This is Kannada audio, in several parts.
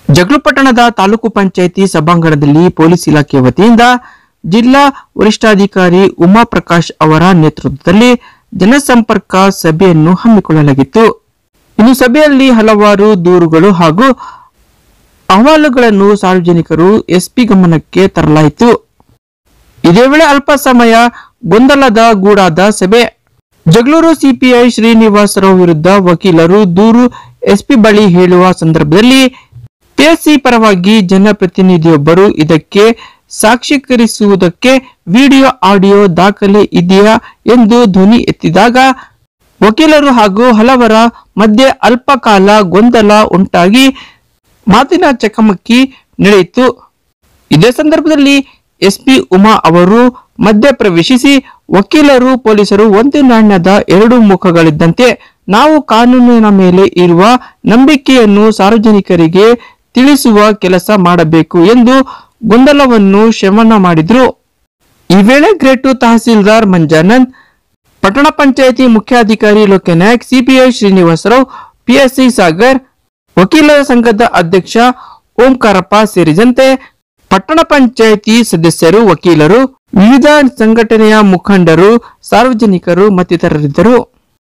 ಜಗಳಪಟ್ಟಣದ ತಾಲೂಕು ಪಂಚಾಯಿತಿ ಸಭಾಂಗಣದಲ್ಲಿ ಪೊಲೀಸ್ ಇಲಾಖೆ ವತಿಯಿಂದ ಜಿಲ್ಲಾ ವರಿಷ್ಠಾಧಿಕಾರಿ ಉಮಾಪ್ರಕಾಶ್ ಅವರ ನೇತೃತ್ವದಲ್ಲಿ ಜನಸಂಪರ್ಕ ಸಭೆಯನ್ನು ಹಮ್ಮಿಕೊಳ್ಳಲಾಗಿತ್ತು ಇನ್ನು ಸಭೆಯಲ್ಲಿ ಹಲವಾರು ದೂರುಗಳು ಹಾಗೂ ಅಹವಾಲುಗಳನ್ನು ಸಾರ್ವಜನಿಕರು ಎಸ್ಪಿ ಗಮನಕ್ಕೆ ತರಲಾಯಿತು ಇದೇ ವೇಳೆ ಅಲ್ಪ ಸಮಯ ಗೊಂದಲದ ಗೂಡಾದ ಸಭೆ ಜಗಳೂರು ಸಿಪಿಐ ಶ್ರೀನಿವಾಸರಾವ್ ವಿರುದ್ಧ ವಕೀಲರು ದೂರು ಎಸ್ಪಿ ಬಳಿ ಹೇಳುವ ಸಂದರ್ಭದಲ್ಲಿ ಪಿಎಸ್ಸಿ ಪರವಾಗಿ ಜನಪ್ರತಿನಿಧಿಯೊಬ್ಬರು ಇದಕ್ಕೆ ಸಾಕ್ಷೀಕರಿಸುವುದಕ್ಕೆ ವಿಡಿಯೋ ಆಡಿಯೋ ದಾಖಲೆ ಇದೆಯಾ ಎಂದು ಧ್ವನಿ ಎತ್ತಿದಾಗ ವಕೀಲರು ಹಾಗೂ ಹಲವರ ಮಧ್ಯೆ ಅಲ್ಪಕಾಲ ಗೊಂದಲ ಉಂಟಾಗಿ ಮಾತಿನ ಚಕಮಕಿ ನಡೆಯಿತು ಇದೇ ಸಂದರ್ಭದಲ್ಲಿ ಎಸ್ಪಿ ಉಮಾ ಅವರು ಮಧ್ಯ ಪ್ರವೇಶಿಸಿ ವಕೀಲರು ಪೊಲೀಸರು ಒಂದು ನಾಣ್ಯದ ಎರಡು ಮುಖಗಳಿದ್ದಂತೆ ನಾವು ಕಾನೂನಿನ ಮೇಲೆ ಇರುವ ನಂಬಿಕೆಯನ್ನು ಸಾರ್ವಜನಿಕರಿಗೆ ತಿಳಿಸುವ ಕೆಲಸ ಮಾಡಬೇಕು ಎಂದು ಗೊಂದಲವನ್ನು ಶಮನ ಮಾಡಿದ್ರು ಈ ವೇಳೆ ಗ್ರೇಟು ತಹಸೀಲ್ದಾರ್ ಮಂಜಾನಂದ್ ಪಟ್ಟಣ ಪಂಚಾಯಿತಿ ಮುಖ್ಯಾಧಿಕಾರಿ ಲೋಕನಾಯಕ್ ಸಿಪಿಐ ಶ್ರೀನಿವಾಸರಾವ್ ಪಿಎಸ್ಸಿ ಸಾಗರ್ ವಕೀಲರ ಸಂಘದ ಅಧ್ಯಕ್ಷ ಓಂಕಾರಪ್ಪ ಸೇರಿದಂತೆ ಪಟ್ಟಣ ಪಂಚಾಯಿತಿ ಸದಸ್ಯರು ವಕೀಲರು ವಿವಿಧ ಸಂಘಟನೆಯ ಮುಖಂಡರು ಸಾರ್ವಜನಿಕರು ಮತ್ತಿತರರಿದ್ದರು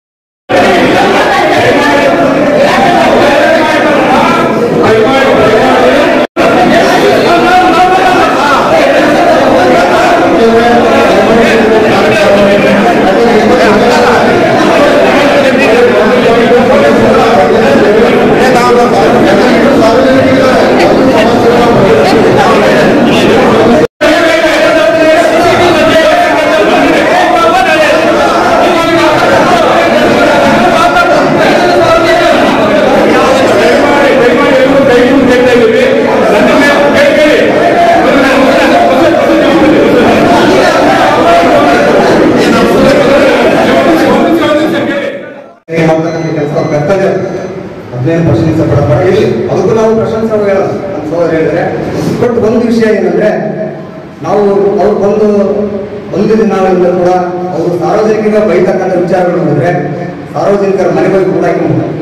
ಹೇಗೆ ಮಾಡ್ತಕ್ಕಂಥ ಕೆಲಸ ಅವ್ರ ಕರ್ತವ್ಯ ಅದನ್ನೇನು ಪ್ರಶ್ನಿಸಪಡಪ್ಪ ಇಲ್ಲಿ ಅದಕ್ಕೂ ನಾವು ಪ್ರಶಂಸೆ ಹೇಳೋದು ನಮ್ಮ ಸೋದರ ಹೇಳಿದ್ರೆ ಬಟ್ ಒಂದು ವಿಷಯ ಏನಂದ್ರೆ ನಾವು ಅವ್ರು ಬಂದು ಒಂದು ದಿನಗಳಿಂದ ಕೂಡ ಅವರು ಸಾರ್ವಜನಿಕರಿಗೆ ಬೈತಕ್ಕಂಥ ವಿಚಾರಗಳು ನೋಡಿದ್ರೆ ಸಾರ್ವಜನಿಕರ ಮನೆಗೆ ಹೋಗಿ ಕೂಡ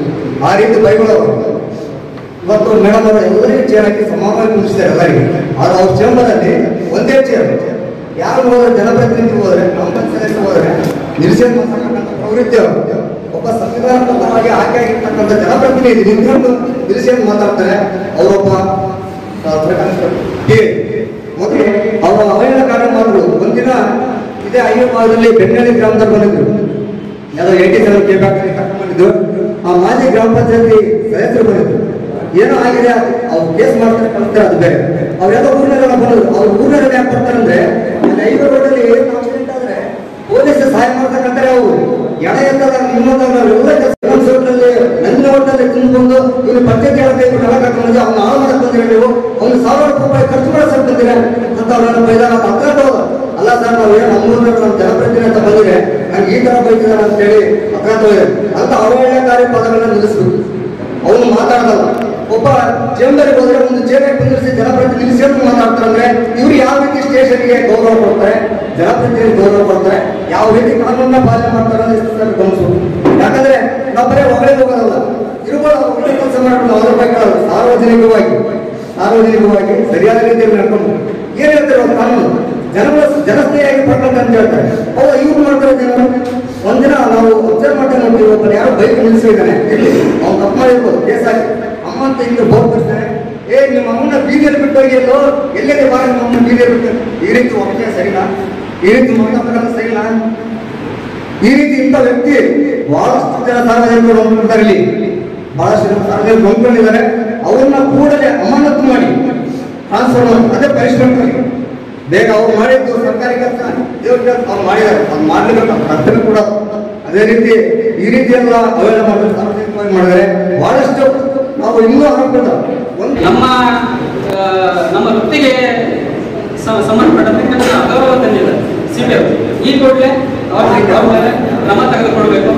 ಆ ರೀತಿ ಬೈಗಳವರು ಇವತ್ತು ಮೇಡಮ್ ಅವರು ಎಲ್ಲರಿಗೂ ಚೇರ್ ಹಾಕಿ ಸಮಾನವಾಗಿ ಕುಂದಿಸಿದ್ದಾರೆ ಎಲ್ಲರಿಗೆ ಆದ್ರೆ ಅವ್ರ ಚೇಂಬರಲ್ಲಿ ಒಂದೇ ಚೇರ್ ಯಾರು ಹೋದ್ರೆ ಜನಪ್ರತಿನಿಧಿ ಹೋದ್ರೆ ನಮ್ಮ ಸದಸ್ಯ ಹೋದ್ರೆ ನಿಲ್ಸೇನ್ ಮಾಡ್ತಕ್ಕಂಥ ಪ್ರವೃತ್ತಿ ಅವರು ಒಬ್ಬ ಸಂವಿಧಾನಬದ್ಧವಾಗಿ ಆಯ್ಕೆ ಆಗಿರ್ತಕ್ಕಂಥ ಜನಪ್ರತಿನಿಧಿ ನಿಂತ್ಕೊಂಡು ನಿಲ್ಸೇನ್ ಮಾತಾಡ್ತಾರೆ ಅವರೊಬ್ಬ ಆ, ಕೆ. ಮತ್ತೆ ಅವರ ಅವಹೇಳನಕಾರಿ ಮಾತುಗಳು ಒಂದಿನ ಇದೇ ಐದು ಭಾಗದಲ್ಲಿ ಬೆನ್ನಳ್ಳಿ ಗ್ರಾಮದಲ್ಲಿ ಬಂದಿದ್ರು ಯಾವುದೋ ಏಟಿ ಸೆವೆನ್ ಕೆ ಫ್ಯಾಕ್ಟರಿ ಕರ್ಕೊಂಡ್ಬಂದಿದ್ದು ಆ ಮಾಜಿ ಗ್ರಾಮ ಪಂಚಾಯತಿ ಸದಸ್ಯರು ಬಂದಿದ್ರು ಏನೋ ಆಗಿದೆ ಅವ್ರು ಕೇಸ್ ಮಾಡ್ತಾರೆ ಕಳಿಸ್ತಾರೆ ಅದು ಬೇರೆ ಅವ್ರು ಯಾವುದೋ ಊರಿನಲ್ಲ ಬಂದ್ರು ಅವ್ರ ಊರಿನಲ್ಲಿ ಯಾಕೆ ಬರ್ತಾರೆ ಅಂದ್ರೆ ಅಲ್ಲಿ ಐದು ರೋಡಲ್ಲಿ ಏನು ಆಕ್ಸಿಡೆಂಟ್ ಆದ್ರೆ ಪೊಲೀಸ್ ಸಹಾಯ ಮಾಡ್ತಕ್ಕಂತಾರೆ ಅವರು ಎಣ ಎತ್ತದ ನಿಮ್ಮದ ನಾವೆಲ್ಲ ಕೆಲಸದಲ್ಲಿ ನನ್ನ ಒಟ್ಟಲ್ಲಿ ತುಂಬಿಕೊಂಡು ಇವ್ರು ಪಂಚಾಯತಿ ಹೇಳಬೇಕು ನೆಲ ಕರ್ಕೊಂಡು ಅವ್ನ ಹಾಳು ಮಾಡಕ್ ಬಂದಿರ ನೀವು ಒಂದು ಸಾವಿರ ರೂಪಾಯಿ ಖರ್ಚು ಮಾಡಕ್ ಬಂದಿರ ಅಂತ ಅವ್ರನ್ನ ಬೈದಾಗ ಹತ್ರ ಅಲ್ಲ ಸರ್ ನಾವು ಏನು ನಮ್ಮೂರಿನ ನಮ್ಮ ಜನಪ್ರತಿನಿಧಿ ಅಂತ ಬಂದಿದೆ ನಂಗೆ ಈ ತರ ಬೈತಿದ್ದಾರೆ ಅಂತ ಹೇಳಿ ಅಪರಾಧ ಅಂತ ಅವಹೇಳನಕಾರಿ ಪದಗಳನ್ನ ನಿಲ್ಲಿಸ್ಬೇಕು ಅವನು ಮಾತಾಡಲ್ಲ ಒಬ್ಬ ಚೇಂಬರ್ಗೆ ಹೋದ್ರೆ ಒಂದು ಚೇಂಬರ್ ಕುಂದಿರಿಸಿ ಜನಪ್ರತಿನಿಧಿ ಸೇರ್ತು ಮಾತಾಡ್ತಾರೆ ಅಂದ್ರೆ ಇವ್ರು ಯಾವ ರೀತಿ ಸ್ಟೇಷನ್ಗೆ ಗೌರವ ಕೊಡ್ತಾರೆ ಜನಪ್ರತಿನಿಧಿ ಗೌರವ ಕೊಡ್ತಾರೆ ಯಾವ ರೀತಿ ಕಾನೂನನ್ನ ಪಾಲನೆ ಮಾಡ್ತಾರೆ ಅಂತ ಇಷ್ಟು ಸಲ ಗಮನಿಸ್ಬೇಕು ಯಾಕಂದ್ರೆ ನಾವು ಬರೀ ಹೊಗಳೇ ಹೋಗೋದಲ್ಲ ಇರುವಾಗ ಒಳ್ಳೆ ಕೆಲಸ ಮಾಡ್ಕೊಂಡು ಅವ್ರ ಬಗ್ಗೆ ಹೇಳೋದು. ಸಾರ್ವಜನಿಕವಾಗಿ ಸಾರ್ವಜನಿಕವಾಗಿ ಸರಿಯಾದ ರೀತಿಯಲ್ಲಿ ನಡ್ಕೊಂಡು ಏನ್ ಹೇಳ್ತಾರೆ ಅವ್ರ ಕಾನೂನು ಜನಗಳ ಜನಸ್ನೇಹಿಯಾಗಿ ಪಡ್ಕೊಂತ ಅಂತ ಹೇಳ್ತಾರೆ ಹೌದಾ ಇವ್ರು ಮಾಡ್ತಾರೆ ಜನರು ಒಂದಿನ ನಾವು ಅಬ್ಸರ್ವ್ ಮಾಡ್ತಾ ನೋಡ್ತೀವಿ ಒಬ್ಬರು ಯಾರೋ ಬೈಕ್ ನಿಲ್ಲಿಸಿದ್ದಾನೆ ಇಲ್ಲಿ ಅವ್ನು ತಪ್ಪು ಮಾಡಿರ್ಬೋದು ಕೇಸ್ ಹಾಕಿ ಅಮ್ಮ ಅಂತ ಹಿಂದೆ ಬೋರ್ ಬರ್ತಾರೆ ಏ ನಿಮ್ಮ ಅಮ್ಮನ ಬೀದಿಯಲ್ಲಿ ಬಿಟ್ಟು ಹೋಗಿ ಎಲ್ಲೋ ಎಲ್ಲೆಲ್ಲಿ ಬಾರ ನಿಮ್ಮ ಅಮ್ಮನ ಬೀದಿಯಲ್ಲಿ ಬಿಟ್ಟು ಈ ರೀತಿ ಒಮ್ಮೆ ಸರಿನಾ ಈ ರೀತಿ ಮಾತಾಡ್ತಕ್ಕಂಥ ಸರಿನಾ ಈ ರೀತಿ ಇಂಥ ವ್ಯಕ್ತಿ ಬಹಳಷ್ಟು ಜನ ಸಾರ್ವಜನಿಕರು ಹೊಂದ್ಕೊಂಡಿದ್ದಾರೆ ಇಲ್ಲಿ ಬಹಳಷ್ಟು ಜನ ಸಾರ್ವಜನಿಕರು ಹೊಂದ್ಕೊಂಡಿದ್ದಾರೆ ಅವ್ರನ್ನ ಕೂಡಲೇ ಅಮಾನತು ಮಾಡಿ ಟ್ರಾನ್ಸ್ಫರ್ ಮಾಡಿ ಅದೇ ಪರಿಶ್ರಮ ಬೇಗ ಅವ್ರು ಮಾಡಿದ್ದು ಸರ್ಕಾರಿ ಕೆಲಸ ದೇವ್ರ ಕೆಲಸ ಅವ್ರು ಮಾಡಿದ್ದಾರೆ ಅವ್ರು ಮಾಡ್ಲಿಕ್ಕೆ ಕರ್ತವ್ಯ ಕೂಡ ಅದೇ ರೀತಿ ಈ ರೀತಿ ಎಲ್ಲ ಅವೆಲ್ಲ ಮಾಡಿದ್ರೆ ಸಾರ್ವಜನಿಕವಾಗಿ ಮಾಡಿದರೆ ಬಹಳಷ್ಟು ನಾವು ಇನ್ನೂ ಅನ್ಕೊಂಡ ಒಂದು ನಮ್ಮ ಆ, ನಮ್ಮ ವೃತ್ತಿಗೆ ಸ- ಸಂಬಂಧಪಟ್ಟಂತೆ ಕೆಲಸ ಅಗೌರವ ತಂದಿದೆ ಸಿಬಿ ಅವರು ಈ ಕೂಡಲೇ ಅವ್ರ ಅವ್ರ ಮೇಲೆ ಕ್ರಮ ತೆಗೆದುಕೊಳ್ಬೇಕು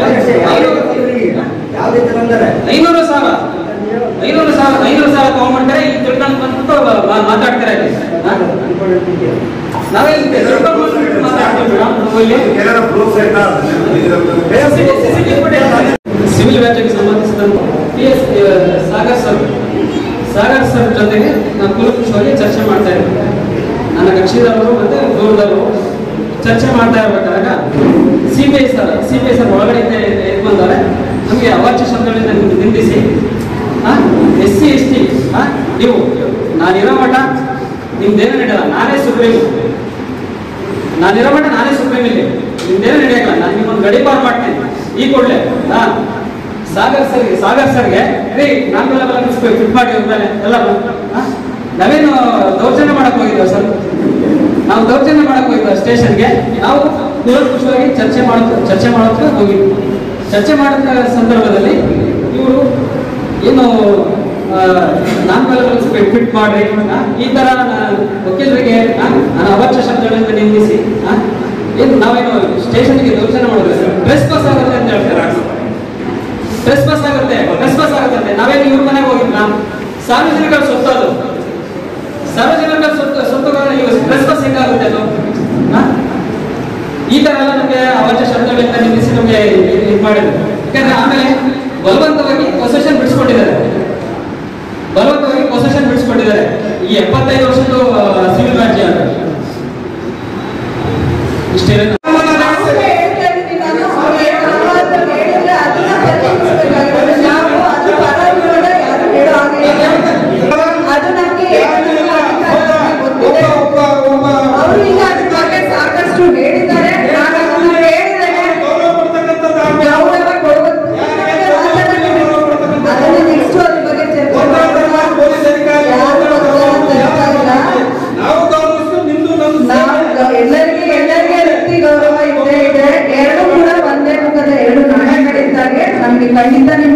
ಯಾವ ರೀತಿ ಅಂದ್ರೆ ಐನೂರು ಸಾವಿರ ಐನೂರು ಸಾವಿರ ಐನೂರು ಸಾವಿರ ತಗೊಂಡ್ಬಿಟ್ರೆ ಈಗ ತಿಳ್ಕೊಂಡು ಬಂದ್ಬಿಟ್ಟು ಮಾ- ಮಾತಾಡ್ತಾರೆ ಇಲ್ಲಿ. ಹಾ? ನಾವೇ ಇಲ್ಲಿ ತಿಳ್ಕೊಂಡು ಬಂದ್ಬಿಟ್ಟು ಮಾತಾಡ್ತೀವಿ ಮೇಡಮ್ ನಾವು ಇಲ್ಲಿ ಸಿವಿಲ್ ವ್ಯಾಜ್ಯಕ್ಕೆ ಸಂಬಂಧಿಸಿದಂತೆ P S Sagar sir Sagar sir ಜೊತೆಗೆ ನಾನು ಕುಲಕುಷವಾಗಿ ಚರ್ಚೆ ಮಾಡ್ತಾ ಇದ್ದೆ ನನ್ನ ಕಕ್ಷಿದವರು ಮತ್ತೆ ದೂರದವರು ಚರ್ಚೆ ಮಾಡ್ತಾ ಇರ್ಬೇಕಾದಾಗ C B I sir C B I sir ಒಳಗಡೆಯಿಂದ ಎದ್ದು ಬಂದವ್ರೆ ನಮಗೆ ಅವಾಚ್ಯ ಶಬ್ದಗಳಿಂದ ನಿಂದು ನಿಂದಿಸಿ ಎಸ್ ಸಿ ಎಸ್ ಟಿ ನೀವು ನಾನಿರೋ ಮಠ ನಿಮ್ದೇನು ನಡೆಯಲ್ಲ ನಾನೇ ಸುಪ್ರೀಂ ನಾನಿರೋ ಮಟ್ಟ ನಾನೇ ಸುಪ್ರೀಂ ಇಲ್ಲಿ ನಿಮ್ದೇನು ನಡೆಯಲ್ಲ ನಾನು ನಿಮ್ಮೊಂದು ಗಡಿಪಾರು ಮಾಡ್ತೇನೆ ಈ ಕೂಡಲೇ ಹಾ ಸಾಗರ್ ಸರ್ಗೆ ಸಾಗರ್ ಸರ್ಗೆ ರೀ ನಾಲ್ಕು ಫಿಟ್ ಮಾಡಿ ಮೇಲೆ ಎಲ್ಲ ನಾವೇನು ದೌರ್ಜನ್ಯ ಮಾಡಕ್ ಹೋಗಿದ್ವ ಸರ್ ನಾವು ದೌರ್ಜನ್ಯ ಮಾಡಕ್ ಹೋಗಿದ್ವ ಸ್ಟೇಷನ್ಗೆ ನಾವು ಕೂಲಂಕುಷವಾಗಿ ಚರ್ಚೆ ಮಾಡೋದು ಚರ್ಚೆ ಮಾಡೋದಕ್ಕೆ ಹೋಗಿದ್ವಿ ಚರ್ಚೆ ಮಾಡಿದ ಸಂದರ್ಭದಲ್ಲಿ ಇವರು ಏನು ನಾನ್ ಫಿಟ್ ಮಾಡ್ರಿ ಆ, ಈ ತರ ನಾ- ವಕೀಲರಿಗೆ ಆ, ನನ್ನ ಅವಾಚ್ಯ ಶಬ್ದಗಳಿಂದ ನಿಂದಿಸಿ ಆ, ಏನು ನಾವೇನು ಸ್ಟೇಷನ್ಗೆ ದೌರ್ಜನ್ಯ ಮಾಡಿದ್ರೆ ಡ್ರೆಸ್ ಪಾಸ್ ಆಗುತ್ತೆ ಅಂತ ಹೇಳ್ತಾರೆ ಡ್ರೆಸ್ ಪಾಸ್ ಆಗುತ್ತೆ ಡ್ರೆಸ್ ಪಾಸ್ ಆಗುತ್ತೆ ನಾವೇನು ಇವ್ರ ಮನೆಗೆ ಹೋಗಿಲ್ಲ ಸಾರ್ವಜನಿಕರ ಸೊತ್ತು ಅದು ಸಾರ್ವಜನಿಕರ ಸೊತ್ತು ಸೊತ್ತುಗಳನ್ನ ಇವು ಡ್ರೆಸ್ ಪಾಸ್ ಹೆಂಗಾಗುತ್ತೆ ಅದು ಆ? ಈ ತರ ಎಲ್ಲ ನಮಗೆ ಅವಾಚ್ಯ ಶಬ್ದಗಳಿಂದ ನಿಲ್ಲಿಸಿ ನಮಗೆ ಇದು ಮಾಡಿದ್ರು ಯಾಕಂದ್ರೆ ಆಮೇಲೆ ಬಲವಂತವಾಗಿ ಪೊಸೆಷನ್ ಬಿಡಿಸ್ಕೊಂಡಿದ್ದಾರೆ ಬಲವಂತವಾಗಿ ಪೊಸೆಷನ್ ಬಿಡಿಸ್ಕೊಂಡಿದ್ದಾರೆ ಈ ಎಪ್ಪತ್ತೈದು ವರ್ಷದ್ದು ಸಿವಿಲ್ ರಾಜ್ಯ ಅಂತ ಇಷ್ಟೇ ಅದು ನಮ್ಗೆ ಅವರು ಈಗ ಅದ್ರ ಬಗ್ಗೆ ಸಾಕಷ್ಟು ಹೇಳಿದ್ದಾರೆ ನಾನು ಅದನ್ನ ಹೇಳಿದ್ದೇನೆ ಗೌರವ ಕೊಡ್ಬೇಕು ಅದನ್ನ ನೆಕ್ಸ್ಟ್ ಅದ್ರ ಬಗ್ಗೆ ಚರ್ಚೆ ಮಾಡೋಣ ಯಾರು ಗೊತ್ತಾಗ್ತಾ ಇಲ್ಲ ನಾವು ಗೌರವಿಸ್ತು ನಿಮ್ದು ನಮ್ದು ನಾವು ಗ- ಎಲ್ಲರಿಗೆ ಎಲ್ಲರಿಗೆ ವ್ಯಕ್ತಿ ಗೌರವ ಇದ್ದೇ ಇದೆ ಎರಡು ಕೂಡ ಒಂದೇ ಮುಖದ ಎರಡು ನಾಣ್ಯಗಳಿದ್ದಾಗೆ ನಮ್ಗೆ ಖಂಡಿತ ನಿಮ್ಮ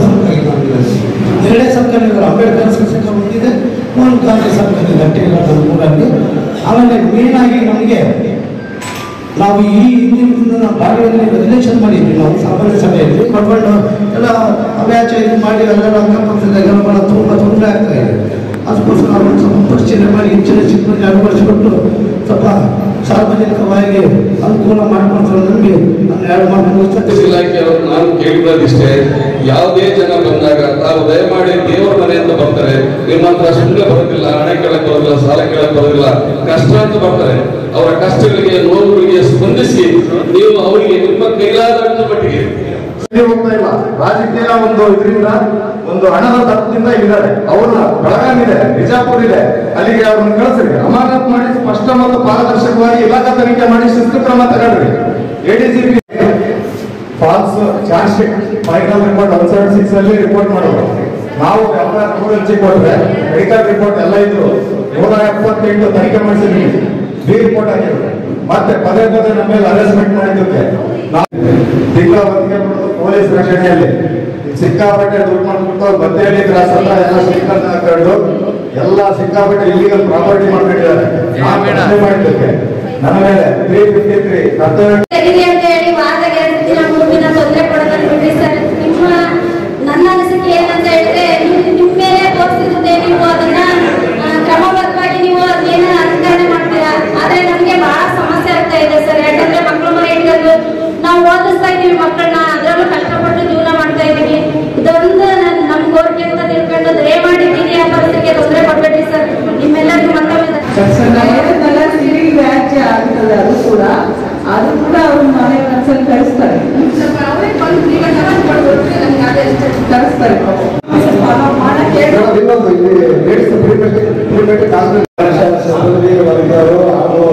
ಎರಡೇ ಸರ್ಕಾರಗಳು ಅಂಬೇಡ್ಕರ್ ಶಿಕ್ಷಕ ಬಂದಿದೆ ಒಂದು ಕಾಂಗ್ರೆಸ್ ಸರ್ಕಾರ ಗಟ್ಟಿಗಳ ಮೂರಲ್ಲಿ ಆಮೇಲೆ ಮೇನ್ ಆಗಿ ನಮಗೆ ನಾವು ಈ ಹಿಂದಿನ ನಾವು ಬಾಡಿಯಲ್ಲಿ ರೆಸಲ್ಯೂಷನ್ ಮಾಡಿದ್ವಿ ನಾವು ಸಾಮಾನ್ಯ ಸಭೆಯಲ್ಲಿ ಮಾಡ್ಕೊಂಡು ಎಲ್ಲ ಅಭ್ಯಾಸ ಇದು ಮಾಡಿ ಎಲ್ಲರ ಅಕ್ಕಪಕ್ಕದ ಗಮನ ತುಂಬ ತೊಂದರೆ ಆಗ್ತಾ ಇದೆ ಅದಕ್ಕೋಸ್ಕರ ನಾವು ಒಂದು ಸ್ವಲ್ಪ ಪರಿಶೀಲನೆ ಮಾಡಿ ಹೆಚ್ಚಿನ ಸಿಬ್ಬಂದಿ ಅಳವಡಿಸಿಕೊಟ್ಟು ಸ್ವಲ್ಪ ಸಾರ್ವಜನಿಕವಾಗಿ ಅನುಕೂಲ ಮಾಡಿಕೊಡ್ತಾರೆ ನಮಗೆ ನಾನು ಎರಡು ಮಾತು ಮುಗಿಸ್ತೇನೆ. ಇಲಾಖೆಯವರು ನಾನು ಕೇಳಿರೋದಿಷ್ಟೇ ಯಾವುದೇ ಜನ ಬಂದಾಗ ತಾವು ದಯಮಾಡಿ ದೇವರ ಮನೆ ಅಂತ ಬರ್ತಾರೆ ನಿಮ್ಮ ಹತ್ರ ಸುಮ್ಮನೆ ಬರೋದಿಲ್ಲ ಹಣ ಕೇಳಕ್ ಬರೋದಿಲ್ಲ ಸಾಲ ಕೇಳಕ್ ಬರೋದಿಲ್ಲ ಕಷ್ಟ ಅಂತ ಬರ್ತಾರೆ ಅವರ ಕಷ್ಟಗಳಿಗೆ ನೋವುಗಳಿಗೆ ಸ್ಪಂದಿಸಿ ನೀವು ಅವರಿಗೆ ನಿಮ್ಮ ಕೈಲಾದಷ್ಟು ಮಟ್ಟಿಗೆ ಇಲ್ಲಿ ಹೋಗ್ತಾ ಇಲ್ಲ ರಾಜಕೀಯ ಒಂದು ಇದರಿಂದ ಒಂದು ಹಣದ ತತ್ವದಿಂದ ಇದ್ದಾರೆ ಅವ್ರನ್ನ ಬೆಳಗಾಂ ಇದೆ ಬಿಜಾಪುರ್ ಇದೆ ಅಲ್ಲಿಗೆ ಅವ್ರನ್ನ ಕಳಿಸ್ರಿ ಅಮಾನತ್ ಮಾಡಿ ಸ್ಪಷ್ಟ ಮತ್ತು ಪಾರದರ್ಶಕವಾಗಿ ಇಲಾಖಾ ತನಿಖೆ ಮಾಡಿ ಶಿಸ್ತು ಕ್ರಮ ತಗೊಳ್ರಿ ADGP false charge sheet final report one seven six ಅಲ್ಲಿ ರಿಪೋರ್ಟ್ ಮಾಡೋದು ನಾವು ಎಲ್ಲ ನೂರ ಹಂಚಿ ಕೊಟ್ರೆ ಮೆಡಿಕಲ್ ರಿಪೋರ್ಟ್ ಎಲ್ಲ ಇದ್ರು ನೂರ ಎಪ್ಪತ್ತೆಂಟು ತನಿಖೆ ಮಾಡಿಸಿದ್ವಿ ಬಿ ರಿಪೋರ್ಟ್ ಆಗಿದ್ರು ಮತ್ತೆ ಪದೇ ಪದೇ ನಮ್ಮ ಮೇಲೆ ಅರೆಸ್ಟ್ಮೆಂಟ್ ಮಾಡಿದ್ದಕ್ಕೆ ನಾವು ತಿಂಗಳ ಹೊತ್ತಿಗೆ ಬರೋದು ಪೊಲೀಸ್ ರಕ್ಷಣೆಯಲ್ಲಿ ಸಿಕ್ಕಾಪಟ್ಟೆ ದುಡ್ಡು ಮಾಡ್ಬಿಟ್ಟು ಬತ್ತೇಳಿ ಕ್ರಾಸ್ ಎಲ್ಲ ಎಲ್ಲ ಸಿಕ್ಕಂತ ಹಾಕೊಂಡು ಎಲ್ಲ ಸಿಕ್ಕಾಪಟ್ಟೆ ಇಲ್ಲಿಗಲ್ ಪ್ರಾಪರ್ಟಿ ಮಾಡ್ಕೊಂಡಿದ್ದಾರೆ ನಾವು ಪ್ರಶ್ನೆ ಮಾಡಿದ್ದಕ್ಕೆ ನನ್ನ ಮೇಲೆ ತ್ರೀ ಫಿಫ್ಟಿ ತ್ರೀ ಕರ್ತವ್ಯ ತೆರಿಗೆ ಅಂತ ಹೇಳಿ ವಾರದಾಗ ಎರಡು ದಿನ ಮೂರು ದಿನ ತೊಂದರೆ ಕೊಡೋದನ್ನ ಬಿಡ್ರಿ ಸರ್ ನಿಮ್ಮ ನನ್ನ ಅನಿಸಿಕೆ ಏನಂತ ಹೇಳಿದ್ರೆ ನಿಮ್ ನಿಮ್ಮ ಮೇಲೆ ತೋರಿಸಿರುತ್ತೆ ನೀವು ಅದನ್ನ ಆ, ಕ್ರಮಬದ್ಧವಾಗಿ ನೀವು ಅದೇನ ಅನುಸರಣೆ ಮಾಡ್ತೀರಾ ಆದ್ರೆ ನಮ್ಗೆ ಬಹಳ ಸಮಸ್ಯೆ ಆಗ್ತಾ ಇದೆ ಸರ್ ಯಾಕಂದ್ರೆ ಮಕ್ಕಳು ಮನೆ ಇಟ್ಕೊಂಡು ನಾವು ಓದಿಸ್ತಾ ಇದೀವಿ ಮಕ್ಕಳನ್ನ ಅದರಲ್ಲೂ ಕಷ್ಟಪಟ್ಟು ಜೀವನ ಮಾಡ್ತಾ ಇದೀವಿ ಇದೊಂದು ನನ್- ನಮ್ ಕೋರಿಕೆ ಅಂತ ತಿಳ್ಕೊಂಡು ದಯಮಾಡಿ ಬೀದಿ ವ್ಯಾಪಾರಸ್ಥರಿಗೆ ತೊಂದರೆ ಕೊಡ್ಬೇಡ್ರಿ ಸರ್ ನಿಮ್ಮೆಲ್ಲರಿಗೂ ಮತ್ತೊಮ್ಮೆ ಹೇಳಿದ್ನಲ್ಲ ಸಿವಿಲ್ ವ್ಯಾಜ್ಯ ಆಗ್ತದೆ ಅದು ಕೂಡ ಅದು ಕೂಡ ಅವ್ರ ಮನೆ ಕನ್ಸಲ್ಲಿ ಕಳಿಸ್ತಾರೆ ಕಳಿಸ್ತಾರೆ ಸ್ವಲ್ಪ ಮಾಡಕ್ಕೆ ಹೇಳಿ. ಇನ್ನೊಂದು ಇಲ್ಲಿ ಲೇಡೀಸ್ ಪ್ರಿಪೇಟೆಡ್ ಆದ್ರೆ ವರ್ಗರು ಹಾಗೂ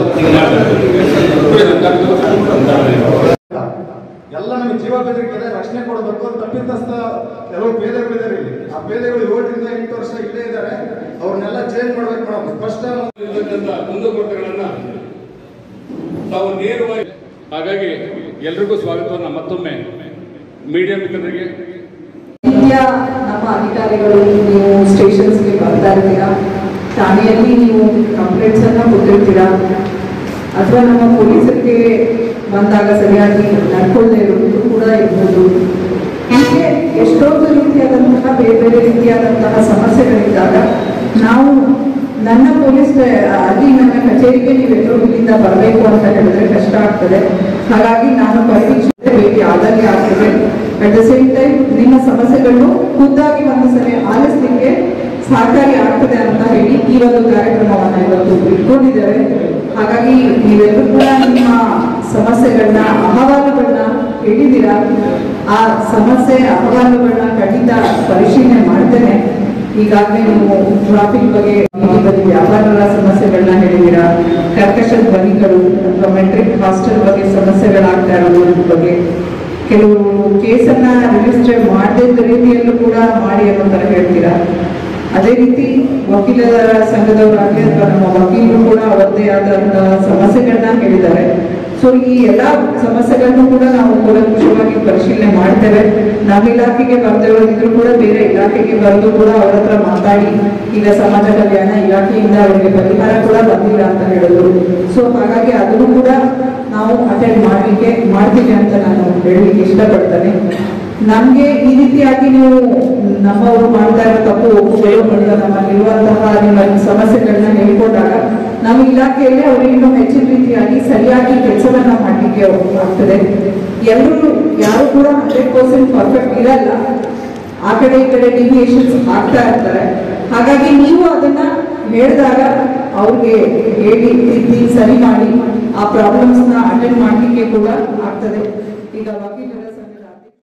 ಎಲ್ಲ ನಮಗೆ ಜೀವ ಬೆದರಿಕೆ ಇದೆ ರಕ್ಷಣೆ ಕೊಡಬೇಕು ಅಂತ ತಪ್ಪಿತಸ್ಥ ಕೆಲವು ಪೇದೆಗಳಿದ್ದಾರೆ ಇಲ್ಲಿ ಆ ಪೇದೆಗಳು ಏಳರಿಂದ ಎಂಟು ವರ್ಷ ಇಲ್ಲೇ ಇದ್ದಾರೆ ಅವ್ರನ್ನೆಲ್ಲ ಚೇಂಜ್ ಮಾಡ್ಬೇಕು ಮೇಡಮ್ ಸ್ಪಷ್ಟ ಇರ್ತಕ್ಕಂಥ ಕುಂದುಕೊರತೆಗಳನ್ನ ತಾವು ನೇರವಾಗಿ ಹಾಗಾಗಿ ಎಲ್ರಿಗೂ ಸ್ವಾಗತವನ್ನ ಮತ್ತೊಮ್ಮೆ ಮೀಡಿಯಾ ಮಿತ್ರರಿಗೆ ನಿತ್ಯ ನಮ್ಮ ಅಧಿಕಾರಿಗಳು ನೀವು ಸ್ಟೇಷನ್ಸ್ಗೆ ಬರ್ತಾ ಇರ್ತೀರಾ ಠಾಣೆಯಲ್ಲಿ ನೀವು ಕಂಪ್ಲೇಂಟ್ಸ್ ಅನ್ನ ಕೊಟ್ಟಿರ್ತೀರಾ ಅಥವಾ ನಮ್ಮ ಪೊಲೀಸರಿಗೆ ಬಂದಾಗ ಸರಿಯಾಗಿ ನಡ್ಕೊಳ್ಳದೆ ಇರೋದು ಕೂಡ ಇರ್ಬೋದು ಹೀಗೆ ಎಷ್ಟೊಂದು ರೀತಿಯಾದಂತಹ ಬೇರೆ ಬೇರೆ ರೀತಿಯಾದಂತಹ ಸಮಸ್ಯೆಗಳಿದ್ದಾಗ ನಾವು ನನ್ನ ಪೊಲೀಸ್ ಅಲ್ಲಿ ನನ್ನ ಕಚೇರಿಗೆ ನೀವು ಎಲ್ಲರೂ ಇಲ್ಲಿಂದ ಬರಬೇಕು ಅಂತ ಹೇಳಿದ್ರೆ ಕಷ್ಟ ಆಗ್ತದೆ ಹಾಗಾಗಿ ನಾನು ಪರಿವೀಕ್ಷಣೆ ಭೇಟಿ ಆದಾಗೆ ಆಗ್ತದೆ ಅಟ್ ದ ಸೇಮ್ ಟೈಮ್ ನಿಮ್ಮ ಸಮಸ್ಯೆಗಳನ್ನು ಖುದ್ದಾಗಿ ಒಂದು ಸಲ ಆಲಿಸಲಿಕ್ಕೆ ಸಹಕಾರಿ ಆಗ್ತದೆ ಅಂತ ಹೇಳಿ ಈ ಒಂದು ಕಾರ್ಯಕ್ರಮವನ್ನ ಇವತ್ತು ಇಟ್ಕೊಂಡಿದ್ದೇವೆ ಹಾಗಾಗಿ ನೀವೆಲ್ಲರೂ ಕೂಡ ನಿಮ್ಮ ಸಮಸ್ಯೆಗಳನ್ನ ಅಹವಾಲುಗಳನ್ನ ಹೇಳಿದ್ದೀರಾ ಆ ಸಮಸ್ಯೆ ಅಹವಾಲುಗಳನ್ನ ಖಂಡಿತ ಪರಿಶೀಲನೆ ಮಾಡ್ತೇನೆ ಈಗಾಗಲೇ ನೀವು ಟ್ರಾಫಿಕ್ ಬಗ್ಗೆ ಬೀದಿ ಬದಿ ವ್ಯಾಪಾರಗಳ ಸಮಸ್ಯೆಗಳನ್ನ ಹೇಳಿದ್ದೀರಾ ಕರ್ಕಶ ಧ್ವನಿಗಳು ಅಥವಾ ಮೆಟ್ರಿಕ್ ಹಾಸ್ಟೆಲ್ ಬಗ್ಗೆ ಸಮಸ್ಯೆಗಳಾಗ್ತಾ ಇರೋದ್ರ ಬಗ್ಗೆ ಕೆಲವು ಕೇಸನ್ನ ರಿಜಿಸ್ಟರ್ ಮಾಡದೇ ರೀತಿಯಲ್ಲೂ ಕೂಡ ಮಾಡಿ ಅನ್ನೋ ತರ ಹೇಳ್ತೀರಾ ಅದೇ ರೀತಿ ವಕೀಲರ ಸಂಘದವರಾಗಲಿ ಅಥವಾ ನಮ್ಮ ವಕೀಲರು ಕೂಡ ಅವರದೇ ಆದಂತಹ ಸಮಸ್ಯೆಗಳನ್ನ ಹೇಳಿದ್ದಾರೆ ಸೊ ಈ ಎಲ್ಲಾ ಸಮಸ್ಯೆಗಳನ್ನು ಕೂಡ ನಾವು ಕೂಲಂಕುಷವಾಗಿ ಪರಿಶೀಲನೆ ಮಾಡ್ತೇವೆ ನಮ್ಮ ಇಲಾಖೆಗೆ ಬರ್ದೇ ಇರೋದಿದ್ರು ಕೂಡ ಬೇರೆ ಇಲಾಖೆಗೆ ಬಂದು ಕೂಡ ಅವ್ರ ಹತ್ರ ಮಾತಾಡಿ ಈಗ ಸಮಾಜ ಕಲ್ಯಾಣ ಇಲಾಖೆಯಿಂದ ಅವರಿಗೆ ಪರಿಹಾರ ಕೂಡ ಬಂದಿಲ್ಲ ಅಂತ ಹೇಳಿದ್ರು ಸೊ ಹಾಗಾಗಿ ಅದನ್ನು ಕೂಡ ನಾವು ಅಟೆಂಡ್ ಮಾಡ್ಲಿಕ್ಕೆ ಮಾಡ್ತೀವಿ ಅಂತ ನಾನು ಹೇಳಲಿಕ್ಕೆ ಇಷ್ಟಪಡ್ತೇನೆ ನಮ್ಗೆ ಈ ರೀತಿಯಾಗಿ ನೀವು ನಮ್ಮವರು ಮಾಡ್ತಾ ಇರೋ ತಪ್ಪು ಒಪ್ಪುಗಳು ನಮ್ಮಲ್ಲಿರುವಂತಹ ನಿಮ್ಮ ಸಮಸ್ಯೆಗಳನ್ನ ಹೇಳ್ಕೊಂಡಾಗ ನಮ್ಮ ಇಲಾಖೆಯಲ್ಲಿ ಅವರು ಇನ್ನೂ ಹೆಚ್ಚಿನ ರೀತಿಯಾಗಿ ಸರಿಯಾಗಿ ಕೆಲಸವನ್ನ ಮಾಡಲಿಕ್ಕೆ ಆಗ್ತದೆ ಎಲ್ಲರೂ ಯಾರು ಕೂಡ ಹಂಡ್ರೆಡ್ ಪರ್ಸೆಂಟ್ ಪರ್ಫೆಕ್ಟ್ ಇರಲ್ಲ ಆ ಕಡೆ ಈ ಕಡೆ ಡಿವಿಯೇಷನ್ಸ್ ಆಗ್ತಾ ಇರ್ತಾರೆ ಹಾಗಾಗಿ ನೀವು ಅದನ್ನ ಹೇಳಿದಾಗ ಅವ್ರಿಗೆ ಹೇಳಿ ತಿದ್ದಿ ಸರಿ ಮಾಡಿ ಆ ಪ್ರಾಬ್ಲಮ್ಸ್ ನ ಅಟೆಂಡ್ ಮಾಡ್ಲಿಕ್ಕೆ ಕೂಡ ಆಗ್ತದೆ ಈಗ ವಕೀಲ